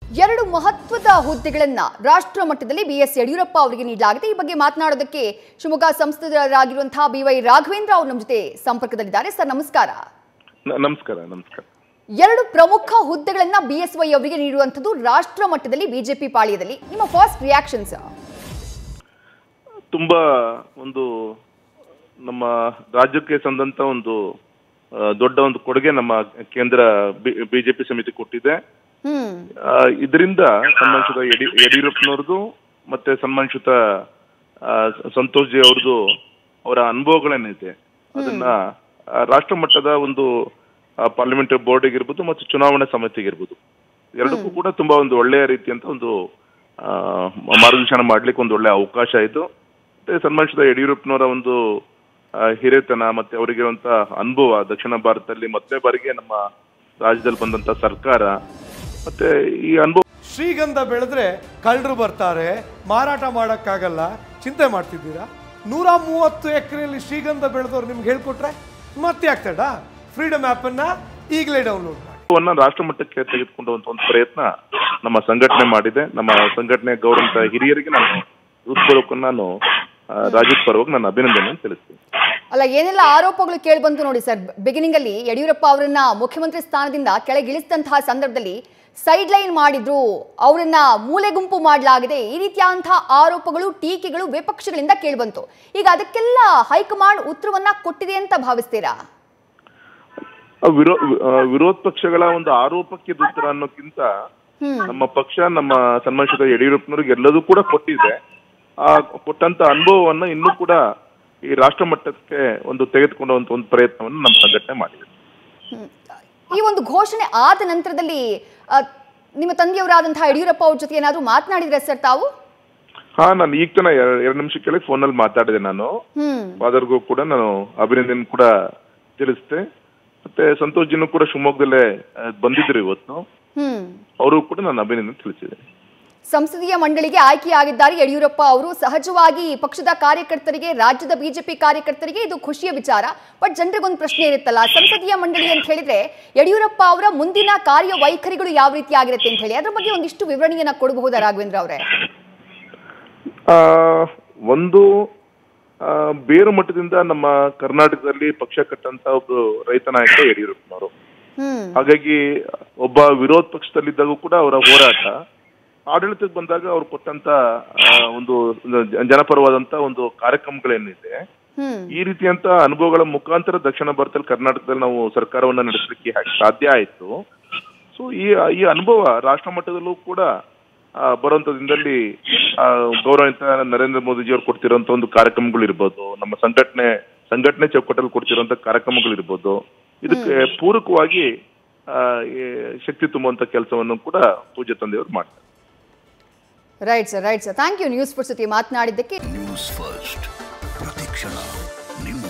ಎರಡು ಮಹತ್ವದ ಹುದ್ದೆಗಳನ್ನ ರಾಷ್ಟ್ರ ಮಟ್ಟದಲ್ಲಿ ಬಿ ಎಸ್ ಯಡಿಯೂರಪ್ಪ ಅವರಿಗೆ ನೀಡಲಾಗಿದೆ ಈ ಬಗ್ಗೆ ಮಾತನಾಡೋದಕ್ಕೆ ಶಿವಮೊಗ್ಗ ಸಂಸದರಾಗಿರುವಂತಹ ಬಿ ವೈ ರಾಘವೇಂದ್ರ ಅವರು ನಮ್ಮ ಜೊತೆ ಸಂಪರ್ಕದಲ್ಲಿದ್ದಾರೆ ಸರ್ ನಮಸ್ಕಾರ ನ- ನಮಸ್ಕಾರ ನಮಸ್ಕಾರ ಎರಡು ಪ್ರಮುಖ ಹುದ್ದೆಗಳನ್ನ ಬಿ ಎಸ್ ವೈ ಅವರಿಗೆ ನೀಡುವಂಥದ್ದು ರಾಷ್ಟ್ರ ಮಟ್ಟದಲ್ಲಿ ಬಿಜೆಪಿ ಪಾಳ್ಯದಲ್ಲಿ ನಿಮ್ಮ ಫಸ್ಟ್ ರಿಯಾಕ್ಷನ್ಸ್ ತುಂಬಾ ಒಂದು ನಮ್ಮ ರಾಜ್ಯಕ್ಕೆ ಸಂದಂತ ಒಂದು ಆ, ದೊಡ್ಡ ಒಂದು ಕೊಡುಗೆ ನಮ್ಮ ಕೇಂದ್ರ ಬಿಜೆಪಿ ಸಮಿತಿ ಕೊಟ್ಟಿದೆ ಹ್ಮ್ ಆ, ಇದರಿಂದ ಸನ್ಮಾನಿಸಿದ ಯಡಿ ಯಡಿಯೂರಪ್ಪನವ್ರದ್ದು ಮತ್ತೆ ಸನ್ಮಾನಿಸಿದ ಆ, ಸಂತೋಷ್ ಜಿ ಅವ್ರದ್ದು ಅವರ ಅನುಭವಗಳೇನಿದೆ ಅದನ್ನ ಆ, ರಾಷ್ಟ್ರ ಮಟ್ಟದ ಒಂದು ಪಾರ್ಲಿಮೆಂಟರಿ ಬೋರ್ಡ್ ಇರ್ಬೋದು ಮತ್ತು ಚುನಾವಣಾ ಸಮಿತಿಗಿರ್ಬೋದು ಎರಡಕ್ಕೂ ಕೂಡ ತುಂಬಾ ಒಂದು ಒಳ್ಳೆಯ ರೀತಿಯಂತ ಒಂದು ಆ, ಮಾರ್ಗದರ್ಶನ ಮಾಡ್ಲಿಕ್ಕೆ ಒಂದು ಒಳ್ಳೆಯ ಅವಕಾಶ ಇದು ಮತ್ತೆ ಸನ್ಮಾನಿಸಿದ ಯಡಿಯೂರಪ್ಪನವರ ಒಂದು ಆ, ಹಿರಿತನ ಮತ್ತೆ ಅವರಿಗಿರುವಂತ ಅನುಭವ ದಕ್ಷಿಣ ಭಾರತದಲ್ಲಿ ಮತ್ತೆ ಬಾರಿಗೆ ನಮ್ಮ ರಾಜ್ಯದಲ್ಲಿ ಬಂದಂತ ಸರ್ಕಾರ ಮತ್ತೆ ಈ ಅನುಭವ ಶ್ರೀಗಂಧ ಬೆಳೆದ್ರೆ ಕಳ್ಳರು ಬರ್ತಾರೆ ಮಾರಾಟ ಮಾಡೋಕ್ಕಾಗಲ್ಲ ಚಿಂತೆ ಮಾಡ್ತಿದ್ದೀರಾ ನೂರ ಮೂವತ್ತು ಎಕರೆಯಲ್ಲಿ ಶ್ರೀಗಂಧ ಬೆಳೆದವ್ರು ನಿಮ್ಗೆ ಹೇಳ್ಕೊಟ್ರೆ ಮತ್ತೆ ಆಗ್ತಡ ಫ್ರೀಡಮ್ ಆ್ಯಪನ್ನು ಈಗಲೇ ಡೌನ್ಲೋಡ್ ಮಾಡಿ ವನ್ನ ರಾಷ್ಟ್ರ ಮಟ್ಟಕ್ಕೆ ತೆಗೆದುಕೊಂಡುವಂತ ಒಂದು ಪ್ರಯತ್ನ ನಮ್ಮ ಸಂಘಟನೆ ಮಾಡಿದೆ ನಮ್ಮ ಸಂಘಟನೆ ಗೌರವಂತ ಹಿರಿಯರಿಗೆ ನಾನು ಹೃತ್ಪೂರ್ವಕ ನಾನು ಆ, ರಾಜ್ಯದ ಪರವಾಗಿ ನಾನು ಅಭಿನಂದನೆ ತಿಳಿಸ್ತೀನಿ ಅಲ್ಲ ಏನೆಲ್ಲ ಆರೋಪಗಳು ಕೇಳಿ ಬಂತು ನೋಡಿ ಸರ್ ಬಿಗಿನಿಂಗ್ ಅಲ್ಲಿ ಯಡಿಯೂರಪ್ಪ ಅವರನ್ನ ಮುಖ್ಯಮಂತ್ರಿ ಸ್ಥಾನದಿಂದ ಕೆಳಗಿಳಿಸಿದಂತಹ ಸಂದರ್ಭದಲ್ಲಿ ಸೈಡ್ ಲೈನ್ ಮಾಡಿದ್ರು ಅವರನ್ನ ಮೂಲೆ ಗುಂಪು ಮಾಡಲಾಗಿದೆ ಈ ರೀತಿಯಾದಂತಹ ಆರೋಪಗಳು ಟೀಕೆಗಳು ವಿಪಕ್ಷಗಳಿಂದ ಕೇಳಿಬಂತು ಈಗ ಅದಕ್ಕೆಲ್ಲ ಹೈಕಮಾಂಡ್ ಉತ್ತರವನ್ನ ಕೊಟ್ಟಿದೆ ಅಂತ ಭಾವಿಸ್ತೀರಾ ಆ ವಿರೋ ಆ, ವಿರೋಧ ಪಕ್ಷಗಳ ಒಂದು ಆರೋಪಕ್ಕೆ ಇದು ಉತ್ತರ ಅನ್ನೋಕ್ಕಿಂತ ಹ್ಮ್ ನಮ್ಮ ಪಕ್ಷ ನಮ್ಮ ಸನ್ಮಾನಿಸಿದ ಯಡಿಯೂರಪ್ಪನವ್ರಿಗೆ ಎಲ್ಲದೂ ಕೂಡ ಕೊಟ್ಟಿದೆ ಆ ಕೊಟ್ಟಂತ ಅನುಭವವನ್ನ ಇನ್ನೂ ಕೂಡ ಈ ರಾಷ್ಟ್ರ ಮಟ್ಟಕ್ಕೆ ಒಂದು ತೆಗೆದುಕೊಂಡುವಂತ ಒಂದು ಪ್ರಯತ್ನವನ್ನು ನಮ್ಮ ಸಂಘಟನೆ ಮಾಡಿದೆ ಹ್ಮ್. ಈ ಒಂದು ಘೋಷಣೆ ಆದ ನಂತರದಲ್ಲಿ ಆ, ನಿಮ್ಮ ತಂದೆಯವರಾದಂತಹ ಯಡಿಯೂರಪ್ಪ ಅವ್ರ ಜೊತೆ ಏನಾದ್ರು ಮಾತನಾಡಿದ್ರೆ ಸರ್ ತಾವು ಹಾ ನಾನು ಈಗ ತನ ಎರಡು ನಿಮಿಷ ಕೆಳಗೆ ಫೋನಲ್ಲಿ ಮಾತಾಡಿದೆ ನಾನು ಹ್ಮ್ ಫಾದರ್ಗೂ ಕೂಡ ನಾನು ಅಭಿನಂದನೆ ಕೂಡ ತಿಳಿಸ್ದೆ ಮತ್ತೆ ಸಂತೋಷ್ ಜಿನೂ ಕೂಡ ಶಿವಮೊಗ್ಗದಲ್ಲೇ ಆ, ಬಂದಿದ್ರು ಇವತ್ತು ಹ್ಮ್ ಅವರು ಕೂಡ ನಾನು ಅಭಿನಂದನೆ ತಿಳಿಸಿದೆ ಸಂಸದೀಯ ಮಂಡಳಿಗೆ ಆಯ್ಕೆಯಾಗಿದ್ದಾರೆ ಯಡಿಯೂರಪ್ಪ ಅವರು ಸಹಜವಾಗಿ ಪಕ್ಷದ ಕಾರ್ಯಕರ್ತರಿಗೆ ರಾಜ್ಯದ ಬಿಜೆಪಿ ಕಾರ್ಯಕರ್ತರಿಗೆ ಇದು ಖುಷಿಯ ವಿಚಾರ ಬಟ್ ಜನರಿಗೊಂದು ಪ್ರಶ್ನೆ ಇರುತ್ತಲ್ಲ ಸಂಸದೀಯ ಮಂಡಳಿ ಅಂತ ಹೇಳಿದ್ರೆ ಯಡಿಯೂರಪ್ಪ ಅವರ ಮುಂದಿನ ಕಾರ್ಯವೈಖರಿಗಳು ಯಾವ ರೀತಿ ಆಗಿರುತ್ತೆ ಅಂತ ಹೇಳಿ ಅದ್ರ ಬಗ್ಗೆ ಒಂದಿಷ್ಟು ವಿವರಣೆಯನ್ನ ಕೊಡಬಹುದಾ ರಾಘವೇಂದ್ರ ಅವರೇ ಆ, ಒಂದು ಆ, ಬೇರು ಮಟ್ಟದಿಂದ ನಮ್ಮ ಕರ್ನಾಟಕದಲ್ಲಿ ಪಕ್ಷ ಕಟ್ಟಂತ ಒಬ್ರು ರೈತ ನಾಯಕ ಯಡಿಯೂರಪ್ಪನವರು ಹ್ಮ್ ಹಾಗಾಗಿ ಒಬ್ಬ ವಿರೋಧ ಪಕ್ಷದಲ್ಲಿದ್ದಾಗ ಕೂಡ ಅವರ ಹೋರಾಟ ಆಡಳಿತಕ್ಕೆ ಬಂದಾಗ ಅವ್ರು ಕೊಟ್ಟಂತ ಆ, ಒಂದು ಜ- ಜನಪರವಾದಂತ ಒಂದು ಕಾರ್ಯಕ್ರಮಗಳೇನಿದೆ ಹ್ಮ್ ಈ ರೀತಿಯಂತ ಅನುಭವಗಳ ಮುಖಾಂತರ ದಕ್ಷಿಣ ಭಾರತದಲ್ಲಿ ಕರ್ನಾಟಕದಲ್ಲಿ ನಾವು ಸರ್ಕಾರವನ್ನ ನಡೆಸಲಿಕ್ಕೆ ಹಾ- ಸಾಧ್ಯ ಆಯ್ತು ಸೊ ಈ ಈ ಅನುಭವ ರಾಷ್ಟ್ರ ಮಟ್ಟದಲ್ಲೂ ಕೂಡ ಆ, ಬರುವಂತ ದಿನದಲ್ಲಿ ಆ, ಗೌರವಿತ ನರೇಂದ್ರ ಮೋದಿಜಿ ಅವರು ಕೊಡ್ತಿರುವಂತ ಒಂದು ಕಾರ್ಯಕ್ರಮಗಳು ಇರ್ಬೋದು ನಮ್ಮ ಸಂಘಟನೆ ಸಂಘಟನೆ ಚೌಕಟ್ಟಲ್ಲಿ ಕೊಡ್ತಿರುವಂತ ಕಾರ್ಯಕ್ರಮಗಳು ಇರ್ಬೋದು ಇದಕ್ಕೆ ಪೂರಕವಾಗಿ ಆ, ಈ ಶಕ್ತಿ ತುಂಬುವಂತ ಕೆಲಸವನ್ನು ಕೂಡ ಪೂಜ್ಯ ತಂದೆಯವರು ಮಾಡ್ತಾರೆ right sir right sir thank you News First ಜೊತೆ ಮಾತನಾಡಿದ್ದಕ್ಕೆ ನ್ಯೂಸ್ ಫಸ್ಟ್ ಪ್ರತಿಕ್ಷಣ ನಿಮ್ಮ